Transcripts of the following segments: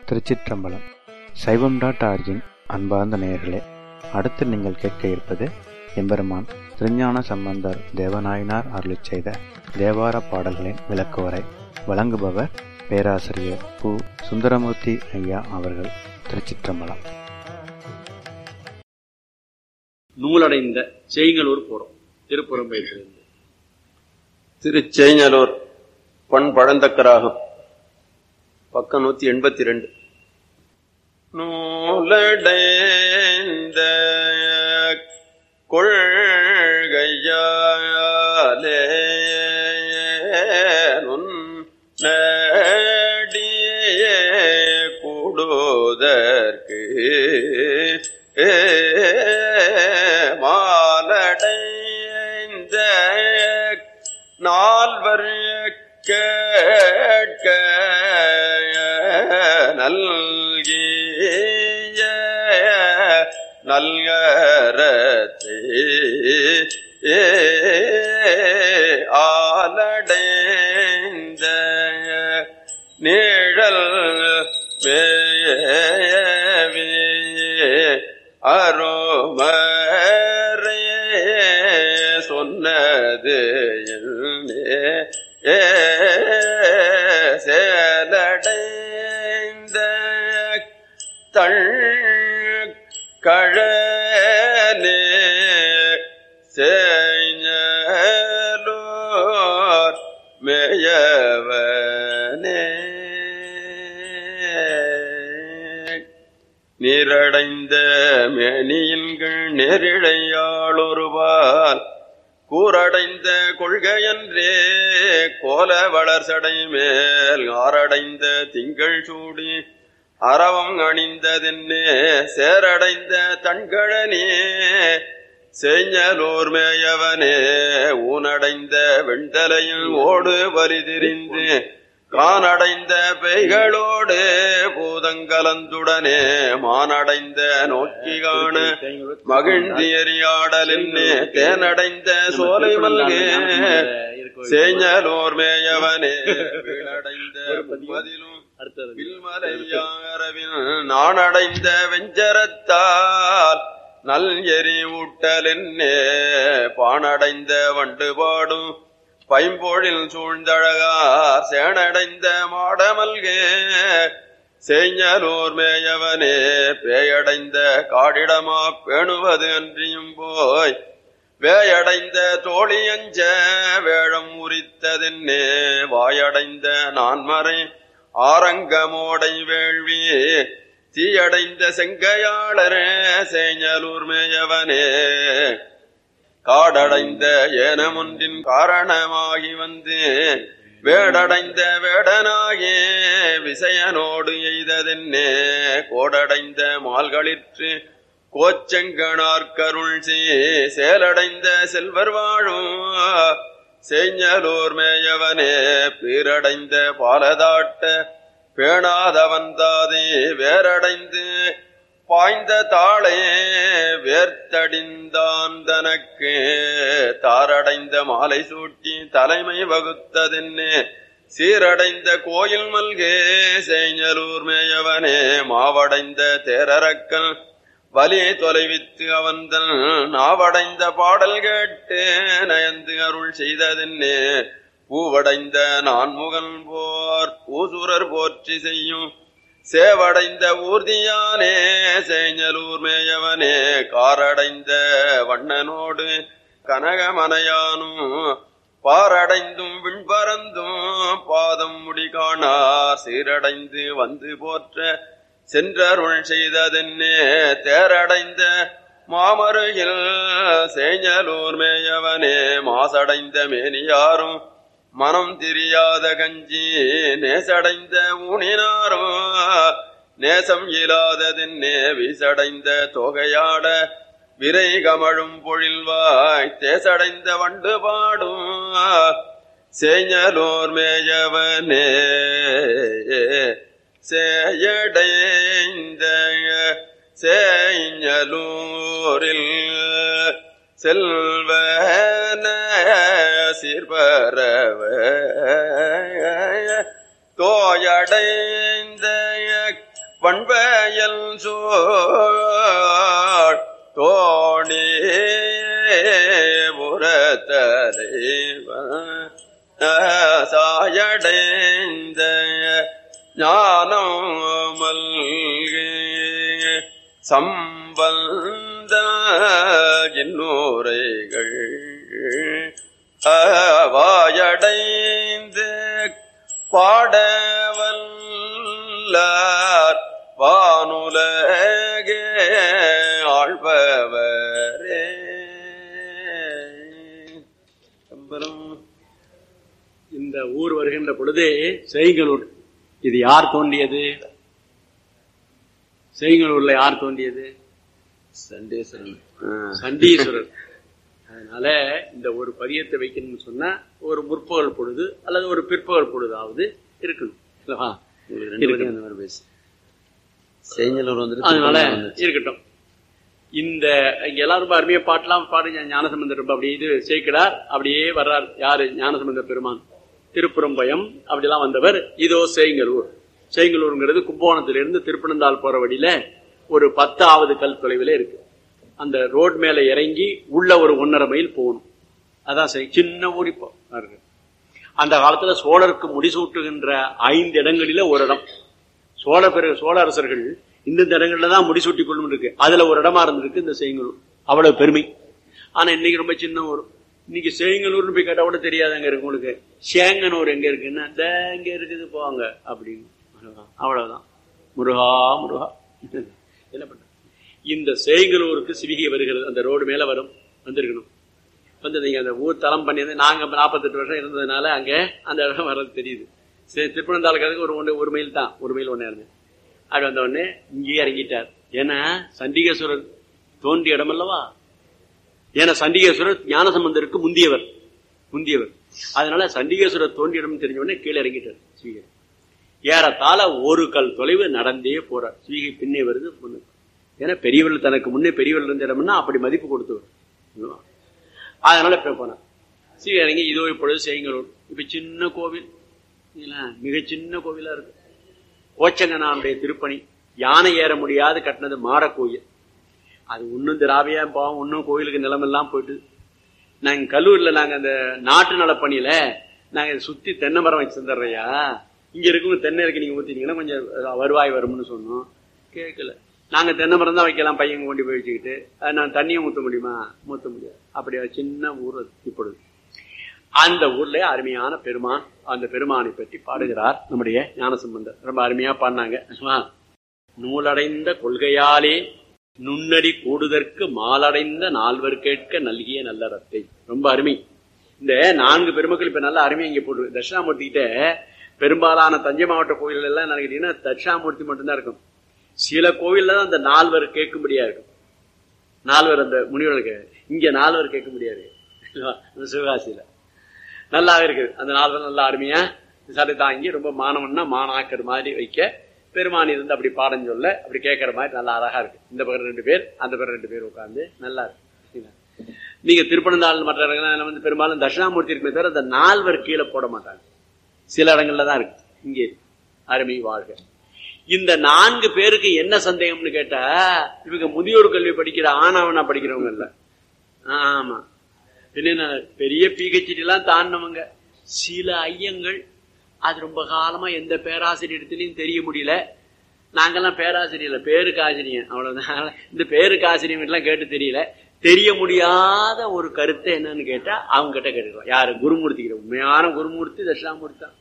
திருச்சிற்றம்பலம் சைவம் dot origin அன்பார்ந்த நேயர்களே அடுத்து நீங்கள் கேட்க இருப்பது எம்பெருமான் திருஞான சம்பந்தர் தேவநாயனார் அருளிச் செய்த தேவார பாடல்களின் விளக்குவரை வழங்குபவர் பேராசிரியர் பு சுந்தரமூர்த்தி ஐயா அவர்கள் திருச்சிற்றம்பலம் நூலடைந்த செய்களூர் போறோம் திருப்புறம்பயத்திலிருந்து திருச்செய்ஞலூர் பண் பழந்தக்கராகும் பக்கம் நூத்தி எண்பத்தி ரெண்டு நூலடைந்த கொள்கையாலே நடியே கூடுதற்கு மாலடைந்த நால்வர் கேட்க நல்கிய நல்கரத்தே ஆலடைந்த நிழல் வேவி அருமரே சொன்னது என்னே ஏ சேலடைந்த தள் கழலே செய்ஞலோர் மேயவனே நீரடைந்த மேனியின்கள் நெரிழையாளொருவால் கூரடைந்த கொள்கையன்றே கோல வளர்சடை மேல் ஆரடைந்த திங்கள் சூடி அறவம் அணிந்ததென்னே சேரடைந்த தண்கழனே செய்ஞலூர் மேயவனே ஊனடைந்த வெண்தலையில் ஓடு வரிதிரிந்து கானடைந்த பெய்களோடு பூதங்கலந்துடனே மானடைந்த நோக்கி காண மகிழ்ந்தியறியாடலின்னே தேனடைந்த சோலை மல்கே சேஞலோர் மேயவனே வீணடைந்த பதிலும் அடுத்தது பில்மலையாரவில் நானடைந்த வெஞ்சரத்தால் நல் எரி ஊட்டலென்னே பானடைந்த வண்டு பாடும் பைம்பொழில் சூழ்ந்தழகார் சேனடைந்த மாடமல்கே செய்ஞலூர் மேயவனே பேயடைந்த காடிடமா பேணுவது அன்றியும் போய் வேயடைந்த தோழியஞ்ச வேழம் உரித்ததென்னே வாயடைந்த நான்மறை ஆரங்கமோடை வேள்வி தீயடைந்த செங்கையாளரே சேஞலூர் மேயவனே காடடைந்த ஏனமொன்றின் காரணமாகி வந்து வேடடைந்த வேடனாகே விசயனோடு எய்ததென்னே கோடடைந்த மால்களிற்று கோச்செங்கனார்கருள் சே சேலடைந்த செல்வர் வாழும் செய்ஞலூர் மேயவனே பீரடைந்த பாலதாட்ட பேணாதவன் தாதே வேரடைந்து பாய்ந்த தாளே வேர்த்தடிந்தான் தனக்கு தாரடைந்த மாலை சூட்டி தலைமை வகுத்ததென்னே சீரடைந்த கோயில் மல்கே செய்ஞலூர் மேயவனே மாவடைந்த தேரரக்கல் வலி தொலைவித்து அவந்தன் நாவடைந்த பாடல் கேட்டு நயந்து அருள் செய்ததென்னே பூவடைந்த நான்முகன் போர் பூசுரர் போற்றி செய்யும் சேவடைந்த ஊர்தியானே சேஞ்சலூர் மேயவனே காரடைந்த வண்ணனோடு கனகமனையானும் பாரடைந்தும் விண்பறந்தும் பாதம் முடி காணார் சீரடைந்து வந்து போற்ற சென்றருள் செய்ததென்னே தேரடைந்த மாமருகில் சேஞ்சலூர் மேயவனே மாசடைந்த மேனியாரும் மனம் தெரியாத கஞ்சி நேசடைந்த ஊனினாரும் நேசம் இயலாததென்னே வீசடைந்த தொகையாட விரை கமழும் பொழில்வாய் தேசடைந்த வண்டு பாடும் சேஞலோர் மேயவனே சேயடைந்த சேஞலூரில் செல்வன சீர்பரவ தோயடைந்த வண்பயல் சோழ் தோணி புறத்தலைவ சாயடைந்த ஞானம் மல்கே சம்பந்த என்னுரைகள் வாயடைந்து பாடவல்லார் வானுலகே ஆழ்பவரே அப்புறம் இந்த ஊர் வருகின்ற பொழுது செய்கலூர் இது யார் தோண்டியது செய்கலூர்ல யார் தோண்டியது சண்டேஸ்வரன் சண்டீஸ்வரர் அதனால இந்த ஒரு பதியத்தை வைக்கணும்னு சொன்னா ஒரு முற்பகல் பொழுது அல்லது ஒரு பிற்பகல் பொழுதாவது இருக்கணும் இல்லவா? உங்களுக்கு ரெண்டு பேரும் அந்த மாதிரி பேசு செஞ்சலூர் வந்துட்டு அதனால திருப்பூர் வந்துச்சு. இருக்கட்டும் இந்த இங்க எல்லாரும் ரொம்ப அருமையா பாட்டெல்லாம் பாடுங்க ஞானசம்பந்தர் ரொம்ப அப்படியே இது சேர்க்கிறார் அப்படியே வர்றார் யாரு ஞானசம்பந்த பெருமான் திருப்புறம்பயம் அப்படிலாம் வந்தவர் இதோ சேங்கலூர் சேங்கலூருங்கிறது கும்போணத்திலிருந்து திருப்பனந்தாள் போற வழியில ஒரு பத்தாவது கல் தொலைவில் இருக்கு அந்த ரோட் மேல இறங்கி உள்ள ஒரு ஒன்னரை மைல் போகணும் அதான் சரி சின்ன ஊர் இப்போ இருக்கு அந்த காலத்துல சோழருக்கு முடிசூட்டுகின்ற ஐந்து இடங்களில ஒரு இடம் சோழ பிறகு சோழ அரசர்கள் இந்தந்த இடங்கள்ல தான் முடிசூட்டி கொள்ளும் இருக்கு அதுல ஒரு இடமா இருந்திருக்கு இந்த செய்யுங்கலூர் அவ்வளவு பெருமை ஆனா இன்னைக்கு ரொம்ப சின்ன ஊர் இன்னைக்கு செய்யுங்கலூர்னு போய் கேட்டா கூட தெரியாது அங்க இருக்கு உங்களுக்கு சேங்கனூர் எங்க இருக்குன்னா இந்த இங்க இருக்குது போவாங்க அப்படின்னு அவ்வளவுதான். அவ்வளவுதான் முருகா முருகா என்ன பண்ண இந்த சேங்கலூருக்கு சிவிகை வருகிறது அந்த ரோடு மேல வரும் வந்திருக்கணும் வந்து நீங்க அந்த ஊர் தளம் பண்ணியது நாங்க நாற்பத்தெட்டு வருஷம் இருந்ததுனால அங்க அந்த இடம் வர்றது தெரியுது சரி திருப்பனந்தாளுக்கு ஒரு ஒன்று ஒரு மைல் தான் ஒரு மைல் ஒன்று இருந்தது அப்படி வந்த உடனே இங்கேயே இறங்கிட்டார் ஏன்னா சண்டிகேஸ்வரர் தோன்றிய இடம் அல்லவா ஏன்னா சண்டிகேஸ்வரர் ஞானசம்பந்தருக்கு முந்தியவர் முந்தியவர் அதனால சண்டிகேஸ்வரர் தோன்றிய இடம் தெரிஞ்ச உடனே கீழே இறங்கிட்டார் ஸ்ரீகை ஏறத்தாழ ஒரு கல் தொலைவு நடந்தே போறார் ஸ்ரீகை பின்னே வருது முன்னுக்கு ஏன்னா பெரியவர்கள் தனக்கு முன்னே பெரியவர்கள் இருந்த இடம்னா அப்படி மதிப்பு கொடுத்தவர் அதனால இப்ப போனார் ஸ்ரீ இறங்கி இதோ இப்பொழுது செய்யுங்களூர் இப்ப சின்ன கோவில் இல்லைங்களா? மிக சின்ன கோவிலா இருக்கு கோச்சங்கனானுடைய திருப்பணி யானை ஏற முடியாது கட்டினது மாட கோயில் அது இன்னும் திராவியா பாவம் இன்னும் கோயிலுக்கு நிலமெல்லாம் போயிட்டு நாங்க கல்லூரில நாங்க அந்த நாட்டு நலப்பணியில நாங்க இதை சுத்தி தென்னை மரம் வச்சிருந்தோம்யா இங்க இருக்கும் தென்னை இருக்கு நீங்க ஊத்திட்டீங்கன்னா கொஞ்சம் வருவாய் வரும்னு சொன்னோம் கேட்கல நாங்க தென்னை மரம் தான் வைக்கலாம் பையன் கொண்டு போய் வச்சுக்கிட்டு அது நான் தண்ணியை ஊத்த முடியுமா ஊத்த முடியாது அப்படி ஒரு சின்ன ஊர் அது இப்பொழுது அந்த ஊர்ல அருமையான பெருமான் அந்த பெருமானை பற்றி பாடுகிறார் நம்முடைய ஞானசம்பந்தர் ரொம்ப அருமையா பாடினாங்க நூலடைந்த கொள்கையாலே நுண்ணடி கூடுதற்கு மாலடைந்த நால்வர் கேட்க நல்கிய நல்லறத்தை ரொம்ப அருமை இந்த நான்கு பெருமக்கள் இப்ப நல்ல அருமையா இங்க போட்டு தட்சிணாமூர்த்தி கிட்ட பெரும்பாலான தஞ்சை மாவட்ட கோயில்கள் எல்லாம் என்ன கேட்டீங்கன்னா தட்சிணாமூர்த்தி மட்டும்தான் இருக்கும் சில கோவில்ல தான் அந்த நால்வர் கேட்கும்படியா இருக்கும் நால்வர் அந்த முனிவர்களுக்கு இங்க நால்வர் கேட்க முடியாது அந்த சிவகாசியில நல்லாவே இருக்குது அந்த நால்வர் நல்லா அருமையா சடை தாங்கி ரொம்ப மாணவன்னா மாணாக்கர் மாதிரி வைக்க பெருமானி இருந்து அப்படி பாடம் சொல்ல அப்படி கேட்கற மாதிரி நல்லா அழகா இருக்கு இந்த பக்கம் ரெண்டு பேர் அந்த பக்கம் ரெண்டு பேர் உட்கார்ந்து நல்லா இருக்கு நீங்க திருப்பனந்தாள் மற்ற இடங்கள்ல வந்து பெரும்பாலும் தட்சிணாமூர்த்தி இருக்குமே தவிர அந்த நால்வர் கீழே போட மாட்டாங்க சில இடங்கள்ல தான் இருக்கு இங்கே அருமை வாழ்க இந்த நான்கு பேருக்கு என்ன சந்தேகம்னு கேட்டா இவங்க முதியோர் கல்வி படிக்கிற ஆனாவனா படிக்கிறவங்க இல்ல ஆமா என்ன பெரிய பிஹெச்டி எல்லாம் தாண்டினவங்க சில ஐயங்கள் அது ரொம்ப காலமா எந்த பேராசிரியத்திலையும் தெரிய முடியல நாங்கெல்லாம் பேராசிரியர் பேருக்கு ஆசிரியன் அவ்வளவுதான் இந்த பேருக்கு ஆசிரியம் எல்லாம் கேட்டு தெரியல தெரிய முடியாத ஒரு கருத்தை என்னன்னு கேட்டா அவங்க கிட்ட கேட்டுக்கலாம் யாரு குருமூர்த்தி கிட்ட உண்மையான குருமூர்த்தி தட்சிணாமூர்த்தி தான்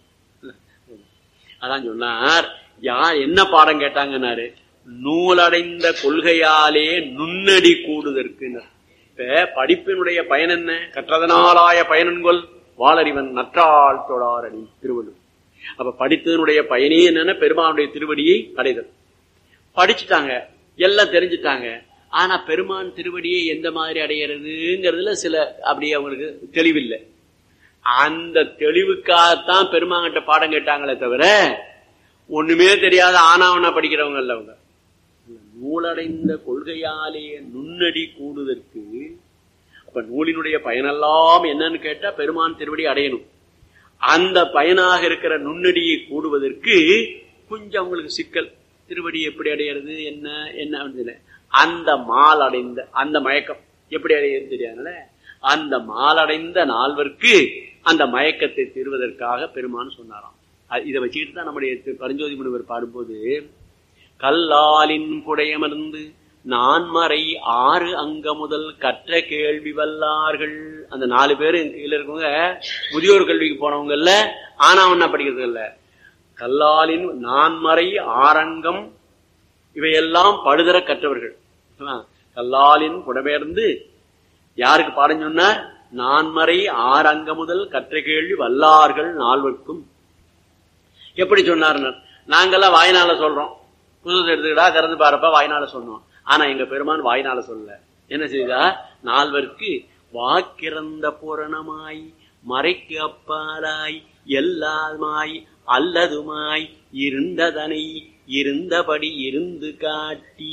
அதான் சொன்னார் யார் என்ன பாடம் கேட்டாங்கன்னாரு நூலடைந்த கொள்கையாலே நுண்ணடி கூடுதற்கு இப்ப படிப்பினுடைய பயன் என்ன கற்றதனாலாய பயனன்கொள் வாளறிவன் நற்றாள் தொடாரணி திருவள்ளுவர் அப்ப படித்ததனுடைய பயனே என்னன்னா பெருமானுடைய திருவடியை அடைதல் படிச்சுட்டாங்க எல்லாம் தெரிஞ்சுட்டாங்க ஆனா பெருமான் திருவடியை எந்த மாதிரி அடையிறதுங்கிறதுல சில அப்படியே அவங்களுக்கு தெளிவில்லை அந்த தெளிவுக்காகத்தான் பெருமாங்கிட்ட பாடம் கேட்டாங்களே தவிர ஒண்ணுமே தெரியாத ஆனாவனா படிக்கிறவங்க இல்ல அவங்க நூலடைந்த கொள்கையாலே நுண்ணடி கூடுதற்கு அப்ப நூலினுடைய பயனெல்லாம் என்னன்னு கேட்டா பெருமான் திருவடி அடையணும் அந்த பயனாக இருக்கிற நுண்ணடியை கூடுவதற்கு கொஞ்சம் அவங்களுக்கு சிக்கல் திருவடி எப்படி அடையிறது என்ன என்ன அப்படின்னு தெரியல. அந்த மால் அடைந்த அந்த மயக்கம் எப்படி அடையிறது தெரியாதுல அந்த மாலடைந்த நால்வர்க்கு அந்த மயக்கத்தை தீர்வதற்காக பெருமான் சொன்னாராம் அ- இதை வச்சுக்கிட்டு தான் நம்முடைய திரு பரஞ்சோதி முனிவர் பாடும்போது கல்லாலின் புடையமர்ந்து நான்மறை ஆறு அங்க முதல் கற்ற கேள்வி வல்லார்கள் அந்த நாலு பேர் கீழே இருக்கவங்க முதியோர் கல்விக்கு போனவங்கல்ல ஆனா ஒன்னா படிக்கிறது இல்ல கல்லாலின் நான்மறை ஆரங்கம் இவையெல்லாம் படுதர கற்றவர்கள் ஆ, கல்லாலின் புடபெயர்ந்து யாருக்கு பாடம் சொன்னார் நான்மறை ஆறங்க முதல் கற்ற கேள்வி வல்லார்கள் நால்வர்க்கும் எப்படி சொன்னார்னர் நாங்கெல்லாம் வாய்னால சொல்றோம் புதுசு எடுத்துக்கிட்டா திறந்து பாருப்பா வாய்னால சொன்னோம் ஆனா எங்க பெருமான் வாய்னால சொல்லல என்ன செய்தா நால்வர்க்கு வாக்கிறந்த பூரணமாய் மறைக்கு அப்பாலாய் எல்லாமாய் அல்லதுமாய் இருந்ததனை இருந்தபடி இருந்து காட்டி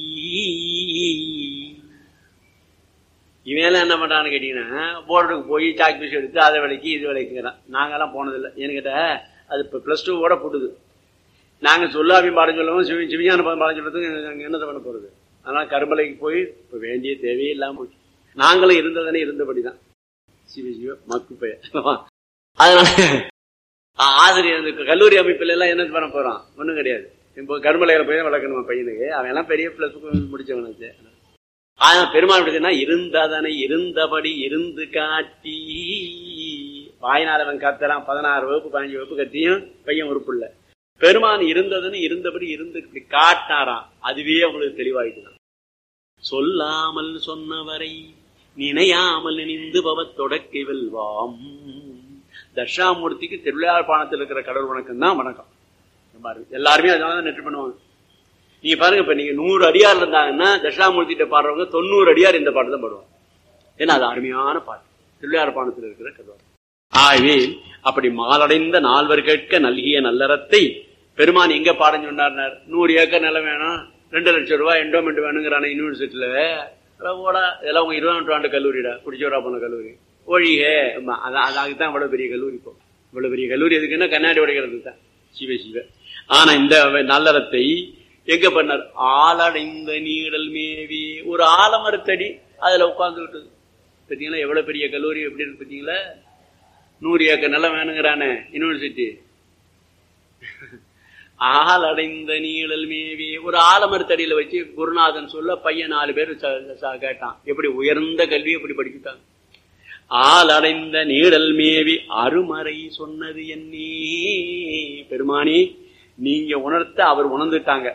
இவன் என்ன பண்றான்னு கேட்டீங்கன்னா போர்டுக்கு போய் சாக் பீஸ் எடுத்து அதை விலைக்கு இது விலைக்குங்கிறான் நாங்கெல்லாம் போனதில்லை ஏன்னு கேட்டா அது இப்போ ப்ளஸ் டூவோட போட்டுது நாங்க சொல்லாமி பாடம் சொல்லவும் சிவி சிவிஞான பாடம் சொல்றதுக்கு நாங்க என்னத்தை பண்ண போறது அதனால கருமலைக்கு போய் இப்ப வேண்டிய தேவையே இல்லாம போச்சு நாங்களும் இருந்ததானே இருந்தபடிதான் சிவ சிவ மக்கு பெயர் அதனால ஆ- ஆசிரியர் இந்த கல்லூரி அமைப்புல எல்லாம் என்ன பண்ண போறான் ஒண்ணும் கிடையாது இப்போ கருமலையில போய் தான் வளர்க்கணும் பையனுக்கு அவன் எல்லாம் பெரிய பிளஸ் முடிச்சவனுக்கு ஆனா பெருமாள் எப்படின்னா இருந்ததனை இருந்தபடி இருந்து காட்டி வாய்நாள் அவன் கத்துறான் பதினாறு வகுப்பு பதினஞ்சு வகுப்பு கத்தியும் பையன் உறுப்பு இல்ல பெருமான் இருந்ததுன்னு இருந்தபடி இருந்து இப்படி காட்டினாராம் அதுவே அவங்களுக்கு தெளிவாயிட்டுதான் சொல்லாமல் சொன்னவரை நினையாமல் நினைந்து பவத் தொடக்கை வெல்வாம் தட்சாமூர்த்திக்கு திருவிழாப்பாணத்தில் இருக்கிற கடவுள் வணக்கம் தான் வணக்கம் பாருங்க. எல்லாருமே அதனால தான் நெற்று பண்ணுவாங்க நீங்க பாருங்க இப்ப நீங்க நூறு அடியார் இருந்தாங்கன்னா தட்சாமூர்த்திட்ட பாடுறவங்க தொண்ணூறு அடியார் இந்த பாட்டு தான் பாடுவாங்க ஏன்னா அது அருமையான பாட்டு திருவிழாப்பாணத்தில் இருக்கிற கடவுள் ஆகவே அப்படி மாலடைந்த நால்வர் கேட்க நல்கிய நல்லறத்தை பெருமான் எங்க பாடம் சொன்னார் நூறு ஏக்கர் நிலம் வேணும் ரெண்டு லட்சம் ரூபாய் என்டோமெண்ட் வேணுங்கிறான யூனிவர்சிட்டியில ஓடா இதெல்லாம் உங்க இருபதாம் நூற்றாண்டு கல்லூரிடா குடிச்சோரா போன கல்லூரி ஒழிக ஆமா, அதான் அது- அதுக்குதான் இவ்வளவு பெரிய கல்லூரி இப்போ இவ்வளவு பெரிய கல்லூரி எதுக்குன்னா கண்ணாடி உடைக்கிறது தான் சிவ சிவ ஆனா இந்த நல்லறத்தை எங்க பண்ணார் ஆலடைந்த நீடல் மேவி ஒரு ஆலமரத்தடி அதுல உட்கார்ந்துகிட்டு பார்த்தீங்களா எவ்வளவு பெரிய கல்லூரி எப்படி இருக்கு பார்த்தீங்களா நூறு ஏக்கர் நிலம் வேணுங்கிறானே யூனிவர்சிட்டி ஆள் அடைந்த நீழல் மேவி ஒரு ஆலமரத்தடியில வச்சு குருநாதன் சொல்ல பையன் நாலு பேர் ச- ச- கேட்டான் எப்படி உயர்ந்த கல்வி எப்படி படிச்சுட்டாங்க ஆள் அடைந்த நீழல் மேவி அருமறை சொன்னது என்னே பெருமானி நீங்க உணர்த்த அவர் உணர்ந்துட்டாங்க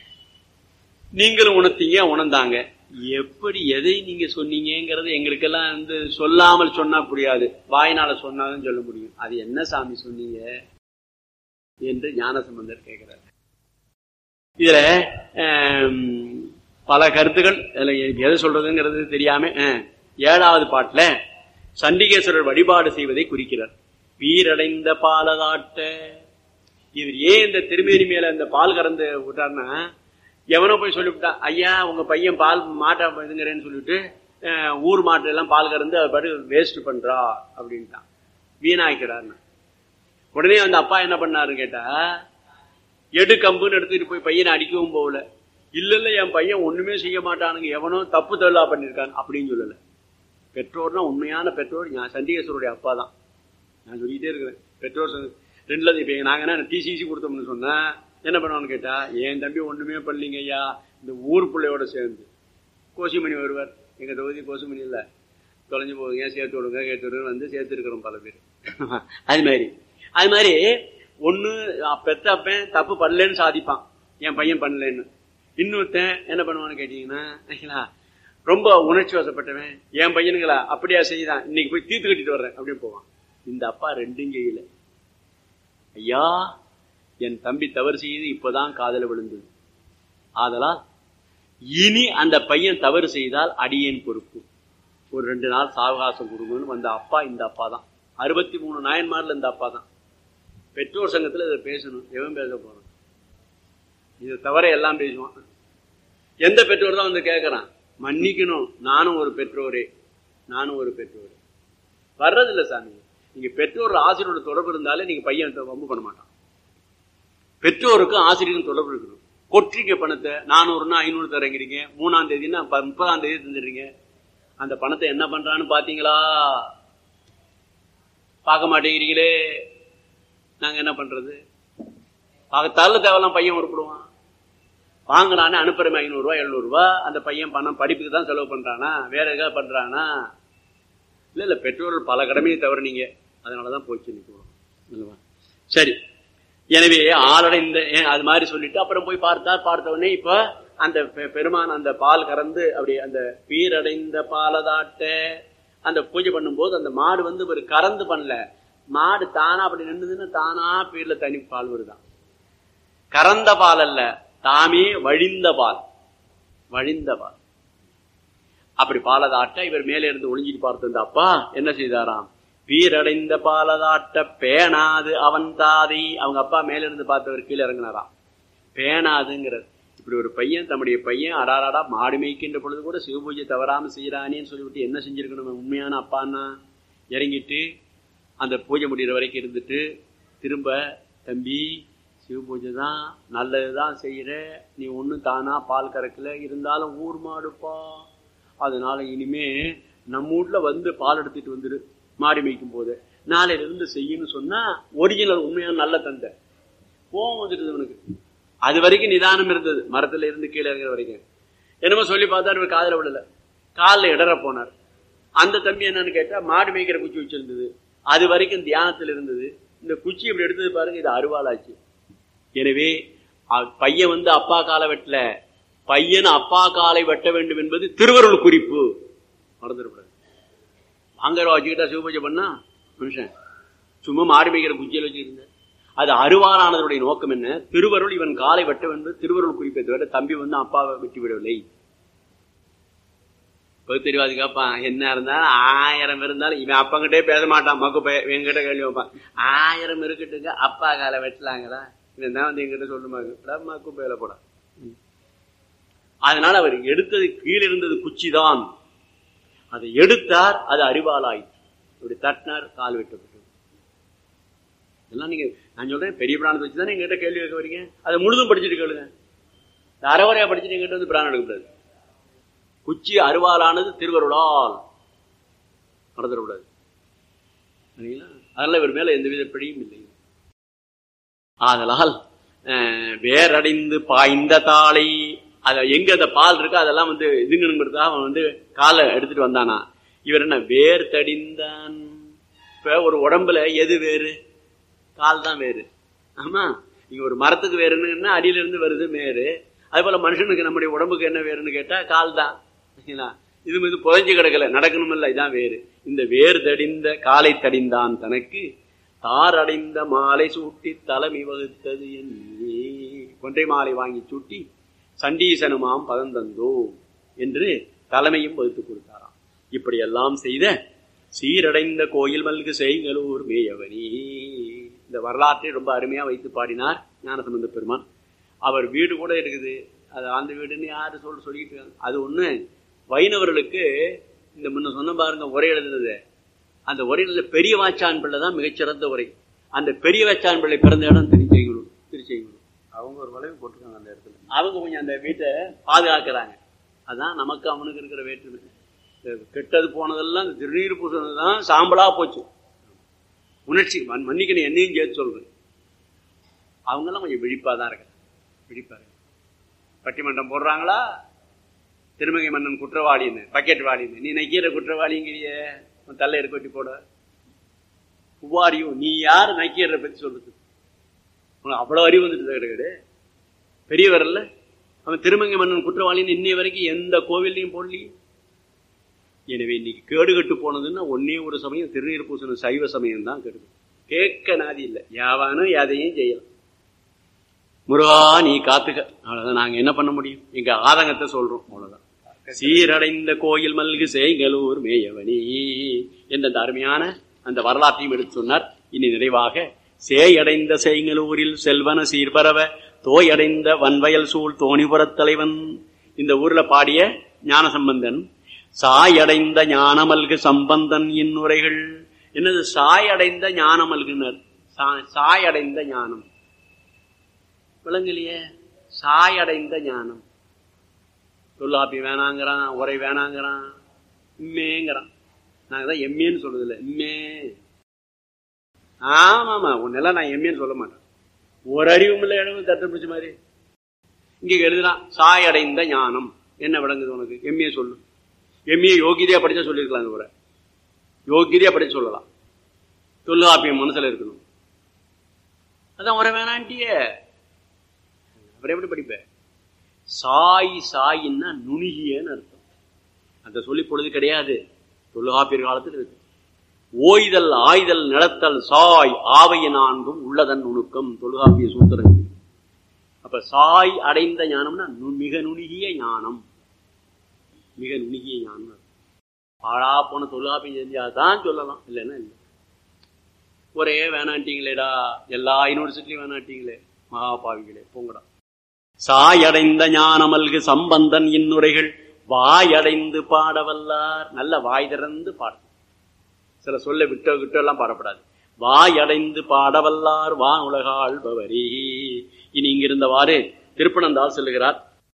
நீங்களும் உணர்த்தீங்க உணர்ந்தாங்க எப்படி எதை நீங்க சொன்னீங்கங்கிறது எங்களுக்கெல்லாம் வந்து சொல்லாமல் சொன்னா புரியாது வாய்னால சொன்னாலும் சொல்ல முடியும் அது என்ன சாமி சொன்னீங்க என்று ஞானசம்பந்தர் கேட்கிறார் இதுல ஆம், பல கருத்துக்கள் இதுல எனக்கு எதை சொல்றதுங்கிறது தெரியாம ஆ, ஏழாவது பாட்டுல சண்டிகேஸ்வரர் வழிபாடு செய்வதை குறிக்கிறார் வீரடைந்த பாலதாட்ட இவர் ஏன் இந்த திருமேனி மேல இந்த பால் கறந்து விட்டார்னா எவனோ போய் சொல்லிவிட்டான் ஐயா உங்க பையன் பால் மாட்டா இதுங்கிறேன்னு சொல்லிட்டு அஹ், ஊர் மாட்டு எல்லாம் பால் கறந்து அதை பாட்டு வேஸ்ட் பண்றா அப்படின்ட்டான் வீணாக்கிறார்னு உடனே அந்த அப்பா என்ன பண்ணாரு கேட்டா எடு கம்புன்னு எடுத்துட்டு போய் பையனை அடிக்கவும் போகல இல்ல இல்ல என் பையன் ஒண்ணுமே செய்ய மாட்டானுங்க எவனோ தப்பு தள்ளா பண்ணிருக்கான் அப்படின்னு சொல்லல பெற்றோர்னா உண்மையான பெற்றோர் ஞா- சண்டிகேஸ்வருடைய அப்பா தான் நான் சொல்லிட்டே இருக்கிறேன் பெற்றோர் சொன்ன- ரெண்டுல இப்ப நாங்க என்ன டிசிசி கொடுத்தோம்னு சொன்னா என்ன பண்ணுவான்னு கேட்டா என் தம்பி ஒண்ணுமே பண்ணலீங்க ஐயா இந்த ஊர் பிள்ளையோட சேர்ந்து கோசிமணி வருவார் எங்க தொகுதி கோசிமணி இல்ல தொலைஞ்சு போகுங்க சேர்த்து விடுங்க கேட்டு விடுங்க வந்து சேர்த்து இருக்கிறோம் பல பேர் அது மாதிரி அது மாதிரி ஒண்ணு அஹ், பெத்த அப்பன் தப்பு பண்ணலன்னு சாதிப்பான் என் பையன் பண்ணலன்னு இன்னொருத்தன் என்ன பண்ணுவான்னு கேட்டீங்கன்னா ஆக்சுவலா ரொம்ப உணர்ச்சி வசப்பட்டவன் என் பையனுங்களா அப்படியா செய்தான் இன்னைக்கு போய் தீர்த்து கட்டிட்டு வர்றேன் அப்படின்னு போவான் இந்த அப்பா ரெண்டும் செய்யல ஐயா என் தம்பி தவறு செய்து இப்பதான் காதல விழுந்தது ஆதலால் இனி அந்த பையன் தவறு செய்தால் அடியேன் பொறுப்பு ஒரு ரெண்டு நாள் சாவகாசம் கொடுங்கன்னு வந்த அப்பா இந்த அப்பா தான் அறுபத்தி மூணு நாயன்மார்ல இந்த அப்பா தான் பெற்றோர் சங்கத்துல இதை பேசணும் எவன் பேச போறான் இது தவிர எல்லாம் பேசுவான் எந்த பெற்றோர் தான் வந்து கேட்கறான் மன்னிக்கணும் நானும் ஒரு பெற்றோரே நானும் ஒரு பெற்றோரே வர்றதில்ல சாமி நீங்க பெற்றோர் ஆசிரியரோட தொடர்பு இருந்தாலே நீங்க பையன் வம்பு பண்ண மாட்டான் பெற்றோருக்கும் ஆசிரியருக்கும் தொடர்பு இருக்கணும் கொற்றிக்க பணத்தை நானூறுனா ஐநூறு தரங்கிறீங்க மூணாம் தேதினா ப- முப்பதாம் தேதி தந்துடுறீங்க அந்த பணத்தை என்ன பண்றான்னு பாத்தீங்களா பார்க்க மாட்டேங்கிறீங்களே நாங்க என்ன பண்றது பார்க்கத்தால தேவையெல்லாம் பையன் உருப்பிடுவான் வாங்கினானே அனுப்புறமே ஐநூறுரூவா எழுநூறுவா அந்த பையன் பணம் படிப்புக்கு தான் செலவு பண்றானா வேற எதாவது பண்றானா இல்ல இல்ல பெற்றோர்கள் பல கடமையை தவறுனீங்க அதனாலதான் போச்சு நிற்கும் சரி எனவே ஆளடைந்த ஏன் அது மாதிரி சொல்லிட்டு அப்புறம் போய் பார்த்தா பார்த்த உடனே இப்ப அந்த பெ- பெருமான் அந்த பால் கறந்து அப்படி அந்த பீரடைந்த பாலதாட்ட அந்த பூஜை பண்ணும்போது அந்த மாடு வந்து ஒரு கறந்து பண்ணல மாடு தானா அப்படி நின்றுதுன்னு தானா பீர்ல தனி பால் வருதான் கறந்த பால் அல்ல தாமே வழிந்த பால் வழிந்த பால் அப்படி பாலதாட்ட இவர் மேலே இருந்து ஒளிஞ்சிட்டு பார்த்து இந்த அப்பா என்ன செய்தாராம் வீரடைந்த பாலதாட்ட பேணாது அவன் தாதை அவங்க அப்பா மேல இருந்து பார்த்தவர் கீழே இறங்கினாராம் பேணாதுங்கிறது இப்படி ஒரு பையன் தம்முடைய பையன் அடாராடா மாடு மேய்க்கின்ற பொழுது கூட சிவபூஜை தவறாம செய்யறானேன்னு சொல்லிவிட்டு என்ன செஞ்சிருக்கணும் உண்மையான அப்பான்னா இறங்கிட்டு அந்த பூஜை முடிகிற வரைக்கும் இருந்துட்டு திரும்ப தம்பி சிவபூஜை தான் நல்லது தான் செய்கிற நீ ஒன்றும் தானா பால் கறக்கல இருந்தாலும் ஊர் மாடுப்பா அதனால இனிமே நம்ம வீட்ல வந்து பால் எடுத்துட்டு வந்துரு மாடி மேய்க்கும் போது நாளையில இருந்து செய்யணும்னு சொன்னா ஒரிஜினல் உண்மையான நல்ல தந்தை கோவம் வந்துடுது அவனுக்கு அது வரைக்கும் நிதானம் இருந்தது மரத்துல இருந்து கீழே இறங்குற வரைக்கும் என்னமோ சொல்லி பார்த்தாரு இவர் காதுல விடல காலில் இடற போனார் அந்த தம்பி என்னன்னு கேட்டா மாடு மேய்க்கிற குச்சி வச்சிருந்தது அது வரைக்கும் தியானத்தில் இருந்தது இந்த குச்சி இப்படி எடுத்தது பாருங்க இது அருவாளாச்சு எனவே அ- பையன் வந்து அப்பா காலை வெட்டல பையன் அப்பா காலை வெட்ட வேண்டும் என்பது திருவருள் குறிப்பு மறந்துடக்கூடாது வாங்கற வச்சுக்கிட்டா சிவபூஜை பண்ணா மனுஷன் சும்மா மாடு மேய்க்கிற குச்சியில் வச்சுருந்தேன் அது அருவாளானதனுடைய நோக்கம் என்ன திருவருள் இவன் காலை வெட்ட வேண்டும் திருவருள் குறிப்பை தவிர தம்பி வந்து அப்பாவை வெட்டி விடவில்லை பகுத்தறிவாதி கேட்பான் என்ன இருந்தாலும் ஆயிரம் இருந்தாலும் இவன் அப்பங்கிட்டே பேச மாட்டான் மக்கு பைய என்கிட்ட கேள்வி வைப்பான் ஆயிரம் இருக்கட்டுங்க அப்பா காலை வெட்டலாங்களா இவன் தான் வந்து என்கிட்ட சொல்லுமாங்க மக்கு பையில போட அதனால அவர் எடுத்தது கீழே இருந்தது குச்சிதான் அதை எடுத்தார் அது அறிவாலாயிற்று இப்படி தட்டினார் கால் வெட்டப்பட்டு இதெல்லாம் நீங்க நான் சொல்றேன் பெரிய பிராணத்தை வச்சு தானே எங்கிட்ட கேள்வி கேட்க வரீங்க அதை முழுதும் படிச்சுட்டு கேளுங்க இந்த அறவரையா படிச்சுட்டு எங்கிட்ட வந்து பிராணம் எடுக்கக்கூடாது குச்சி அருவாலானது திருவருளால் மறந்துடக்கூடாது சரிங்களா அதனால இவர் மேல எந்தவித பிழையும் இல்லை ஆதலால் அஹ், வேரடைந்து பாய்ந்த தாளை அத எங்க அந்த பால் இருக்கோ அதெல்லாம் வந்து இதுங்கணுங்கிறதுக்காக அவன் வந்து காலை எடுத்துட்டு வந்தானா இவர் என்ன வேர் தடிந்தான் இப்ப ஒரு உடம்புல எது வேறு கால் தான் வேறு ஆமா நீங்க ஒரு மரத்துக்கு வேறுன்னு அடியில இருந்து வருது மேரு அது போல மனுஷனுக்கு நம்முடைய உடம்புக்கு என்ன வேறுன்னு கேட்டா கால் தான் சரிங்களா? இது இது புதைஞ்சு கிடக்கல நடக்கணும் இல்ல இதான் வேறு இந்த வேர் தடிந்த காலை தடிந்தான் தனக்கு தார் அடைந்த மாலை சூட்டி தலைமை வகுத்தது என்னே கொன்றை மாலை வாங்கி சூட்டி சண்டீசனுமாம் பதந்தந்தோ என்று தலைமையும் வகுத்து கொடுத்தாராம் இப்படியெல்லாம் செய்த சீரடைந்த கோயில் மல்கு செய்களூர் மேயவனி இந்த வரலாற்றை ரொம்ப அருமையா வைத்து பாடினார் ஞானசம்பந்த பெருமான் அவர் வீடு கூட இருக்குது அது அந்த வீடுன்னு யாரு சொல்ல சொல்லிட்டு இருக்காங்க அது ஒண்ணு வைணவர்களுக்கு இந்த முன்ன சொன்ன பாருங்க உரை எழுதுனது அந்த உரையில பெரிய வாச்சான் பிள்ளை தான் மிகச்சிறந்த உரை அந்த பெரிய வாச்சான் பிள்ளை பிறந்த இடம் திருச்செங்கலூர் திருச்செங்கலூர் அவங்க ஒரு வளைவு போட்டிருக்காங்க அந்த இடத்துல அவங்க கொஞ்சம் அந்த வீட்டை பாதுகாக்கிறாங்க அதான் நமக்கு அவனுக்கு இருக்கிற வேற்றுமை இந்த கெட்டது போனதெல்லாம் இந்த திருநீர் பூசணது தான் சாம்பலா போச்சு உணர்ச்சி மன்- மன்னிக்கணும் என்னையும் சேர்த்து சொல்றேன் அவங்கெல்லாம் கொஞ்சம் விழிப்பா தான் இருக்காங்க விழிப்பா இருக்காங்க பட்டிமன்றம் போடுறாங்களா திருமகை மன்னன் குற்றவாளின்னு பக்கெட் வாளின்னு நீ நக்கீர குற்றவாளிங்கிறிய உன் தள்ள இருக்க வெட்டி போட உவாரியும் நீ யார் நக்கீரரை பத்தி சொல்றது உனக்கு அவ்வளவு அறிவு வந்துட்டு கிடையாது பெரியவர் அல்ல அவன் திருமங்கை மன்னன் குற்றவாளின்னு இன்னைய வரைக்கும் எந்த கோவில்லையும் போடலையே எனவே இன்னைக்கு கேடு கட்டு போனதுன்னா ஒன்னே ஒரு சமயம் திருநீர் பூசண சைவ சமயம் தான் கெடுது கேட்க நாதி இல்லை யாவானும் எதையும் செய்யலாம் முருகா நீ காத்துக்க அவ்வளவுதான் நாங்க என்ன பண்ண முடியும் எங்க ஆதங்கத்தை சொல்றோம் அவ்வளவுதான் சீரடைந்த கோயில் மல்கு செய்களூர் மேயவனி என்ற அந்த அருமையான அந்த வரலாற்றையும் எடுத்து சொன்னார் இனி நிறைவாக சேயடைந்த செய்களூரில் செல்வன சீர்பரவ தோயடைந்த வன்வயல் சூழ் தோணிபுரத் தலைவன் இந்த ஊர்ல பாடிய ஞானசம்பந்தன் சாயடைந்த ஞானமல்கு சம்பந்தன் இன்னுரைகள் என்னது சாயடைந்த ஞானமல்குனர் சா- சாயடைந்த ஞானம் விளங்கலையே சாயடைந்த ஞானம் தொல்லாப்பி வேணாங்கிறான் உரை வேணாங்கிறான் இம்மேங்கிறான் நாங்க தான் எம்ஏன்னு சொல்றது இல்லை இம்மே ஆமாமா உன்னெல்லாம் நான் எம்ஏன்னு சொல்ல மாட்டேன் ஒரு அறிவும் இல்லை இடம் தட்டு பிடிச்ச மாதிரி இங்க எழுதுறான் சாயடைந்த ஞானம் என்ன விளங்குது உனக்கு எம்ஏ சொல்லு எம்ஏ யோகிதையா படிச்சா சொல்லியிருக்கலாம் இந்த உரை யோகிதையா படிச்சு சொல்லலாம் தொல்லாப்பியம் மனசுல இருக்கணும் அதான் உரை வேணான்ட்டியே அப்புறம் எப்படி படிப்ப சாய் சாயின்னா நுணுகியன்னு அர்த்தம் அந்த சொல்லி பொழுது கிடையாது தொல்காப்பியர் காலத்தில் இருக்கு ஓய்தல் ஆய்தல் நிலத்தல் சாய் ஆவைய நான்கும் உள்ளதன் நுணுக்கம் தொல்காப்பிய சூத்திரம் அப்ப சாய் அடைந்த ஞானம்னா நு- மிக நுணுகிய ஞானம் மிக நுணுகிய ஞானம் பாழா போன தொல்காப்பியம் செஞ்சாதான் சொல்லலாம் இல்லைன்னா இல்லை ஒரே வேணான்ட்டீங்களேடா எல்லா யூனிவர்சிட்டிலையும் வேணான்ட்டீங்களே மகாபாவிகளே போங்கடா சாயடைந்த ஞானமல்கு சம்பந்தன் இன்னுரைகள் வாயடைந்து பாடவல்லார் நல்ல வாய் திறந்து பாடும் சில சொல்ல விட்ட விட்டு எல்லாம் பாடப்படாது வாயடைந்து பாடவல்லார் வான் உலகாள்பவரே இனி இங்கிருந்தவாறு திருப்பனந்தால் சொல்லுகிறார்